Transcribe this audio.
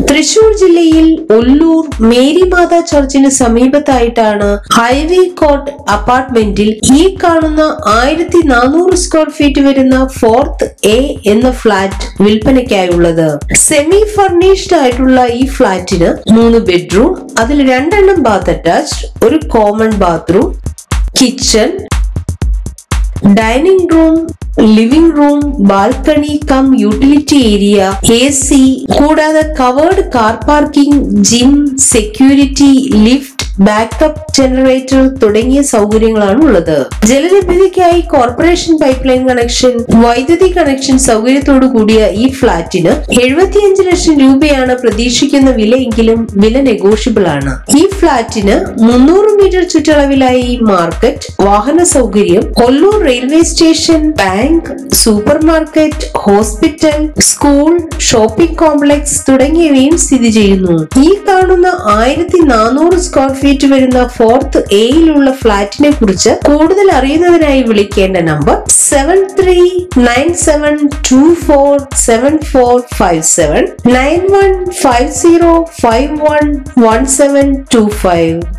തൃശൂർ ജില്ലയിൽ ഒല്ലൂർ മേരിമാത ചർച്ചിന് സമീപത്തായിട്ടാണ് ഹൈവേ കോട്ട് അപ്പാർട്ട്മെന്റിൽ ഈ കാണുന്ന ആയിരത്തി നാനൂറ് സ്ക്വയർ ഫീറ്റ് വരുന്ന ഫോർത്ത് എ എന്ന ഫ്ലാറ്റ് വിൽപ്പനയ്ക്കായുള്ളത് സെമി ഫർണിഷ്ഡ് ആയിട്ടുള്ള ഈ ഫ്ലാറ്റിന് മൂന്ന് ബെഡ്റൂം അതിൽ രണ്ടെണ്ണം ബാത്ത് അറ്റാച്ച്ഡ് ഒരു common bathroom kitchen dining room living room balcony cum utility area A C കൂടാതെ covered car parking gym security lift backup generator തുടങ്ങിയ സൗകര്യങ്ങളാണ് ഉള്ളത് ജലലഭ്യതയ്ക്കായി കോർപ്പറേഷൻ പൈപ്പ് ലൈൻ കണക്ഷൻ വൈദ്യുതി കണക്ഷൻ സൗകര്യത്തോടു കൂടിയ ഈ ഫ്ളാറ്റിന് എഴുപത്തിയഞ്ച് ലക്ഷം രൂപയാണ് പ്രതീക്ഷിക്കുന്ന വിലയെങ്കിലും വില നെഗോഷ്യബിൾ ആണ് ഈ ഫ്ളാറ്റിന് മുന്നൂറ് മീറ്റർ ചുറ്റളവിലായി മാർക്കറ്റ് വാഹന സൗകര്യം Kollur railway station bank super market hospital school shopping complex തുടങ്ങിയവയും സ്ഥിതി ചെയ്യുന്നു ഈ കാണുന്ന ആയിരത്തി നാനൂറ് സ്ക്വയർ ഫീറ്റ് വരുന്ന ഫോർത്ത് എയിലുള്ള ഫ്ളാറ്റിനെ കുറിച്ച് കൂടുതൽ അറിയുന്നതിനായി വിളിക്കേണ്ട number seven three nine seven two four seven four five seven nine one five zero five one one seven two five